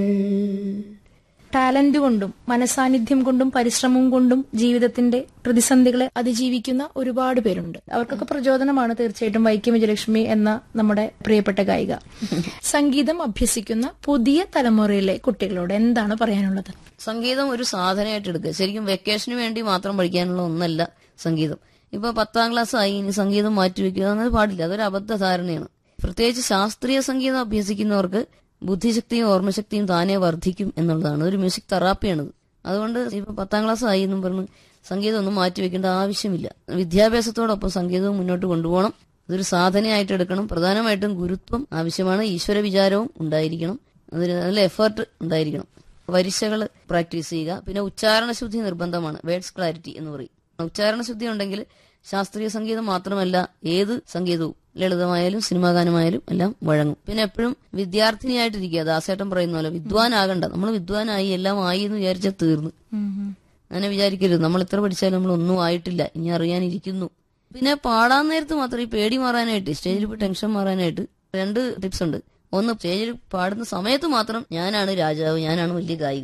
talent കൊണ്ടും മനസാന്നിധ്യം കൊണ്ടും പരിശ്രമം കൊണ്ടും ജീവിതത്തിന്റെ പ്രതിസന്ധികളെ അതിജീവിക്കുന്ന ഒരുപാട് പേരുണ്ട് അവർക്കൊക്കെ പ്രചോദനമാണ് തീർച്ചയായിട്ടും വൈക്കം വിജയലക്ഷ്മി എന്ന നമ്മുടെ പ്രിയപ്പെട്ട ഗായിക സംഗീതം അഭ്യസിക്കുന്ന പുതിയ തലമുറയിലെ കുട്ടികളോട് എന്താണ് പറയാനുള്ളത് സംഗീതം ഒരു സാധനമായിട്ട് എടുക്കുക ശരിക്കും വെക്കേഷന് വേണ്ടി മാത്രം പഠിക്കാനുള്ള ഒന്നല്ല സംഗീതം ഇപ്പൊ പത്താം ക്ലാസ് ആയി ഇനി സംഗീതം മാറ്റിവെക്കുക എന്നത് പാടില്ല അതൊരു അബദ്ധ ധാരണയാണ് പ്രത്യേകിച്ച് ശാസ്ത്രീയ സംഗീതം അഭ്യസിക്കുന്നവർക്ക് ബുദ്ധിശക്തിയും ഓർമ്മശക്തിയും താനേ വർദ്ധിക്കും എന്നുള്ളതാണ് ഒരു മ്യൂസിക് തെറാപ്പിയാണിത് അതുകൊണ്ട് ഇപ്പൊ പത്താം ക്ലാസ് ആയി എന്നും പറഞ്ഞ് സംഗീതം ഒന്നും മാറ്റിവെക്കേണ്ട ആവശ്യമില്ല വിദ്യാഭ്യാസത്തോടൊപ്പം സംഗീതവും മുന്നോട്ട് കൊണ്ടുപോകണം അതൊരു സാധനയായിട്ട് എടുക്കണം പ്രധാനമായിട്ടും ഗുരുത്വം ആവശ്യമാണ് ഈശ്വര വിചാരവും ഉണ്ടായിരിക്കണം അതിന് നല്ല എഫേർട്ട് ഉണ്ടായിരിക്കണം വരിശകൾ പ്രാക്ടീസ് ചെയ്യുക പിന്നെ ഉച്ചാരണ ശുദ്ധി നിർബന്ധമാണ് വേർഡ്സ് ക്ലാരിറ്റി എന്ന് പറയും ഉച്ചാരണ ശുദ്ധി ഉണ്ടെങ്കിൽ ശാസ്ത്രീയ സംഗീതം മാത്രമല്ല ഏത് സംഗീതവും ലളിതമായാലും സിനിമാ ഗാനമായാലും എല്ലാം വഴങ്ങും പിന്നെ എപ്പോഴും വിദ്യാർത്ഥിനിയായിട്ടിരിക്കുക ദാസേട്ടൻ പറയുന്ന പോലെ വിദ്വാനാകണ്ട നമ്മൾ വിദ്വാനായി എല്ലാം ആയി എന്ന് വിചാരിച്ചാൽ തീർന്നു അങ്ങനെ വിചാരിക്കരുത് നമ്മൾ എത്ര പഠിച്ചാലും നമ്മൾ ഒന്നും ആയിട്ടില്ല ഇനി അറിയാനിരിക്കുന്നു പിന്നെ പാടാൻ നേരത്ത് മാത്രം ഈ പേടി മാറാനായിട്ട് സ്റ്റേജിൽ ഇപ്പോൾ ടെൻഷൻ മാറാനായിട്ട് രണ്ട് ടിപ്സ് ഉണ്ട് ഒന്ന് സ്റ്റേജിൽ പാടുന്ന സമയത്ത് മാത്രം ഞാനാണ് രാജാവ് ഞാനാണ് വലിയ ഗായിക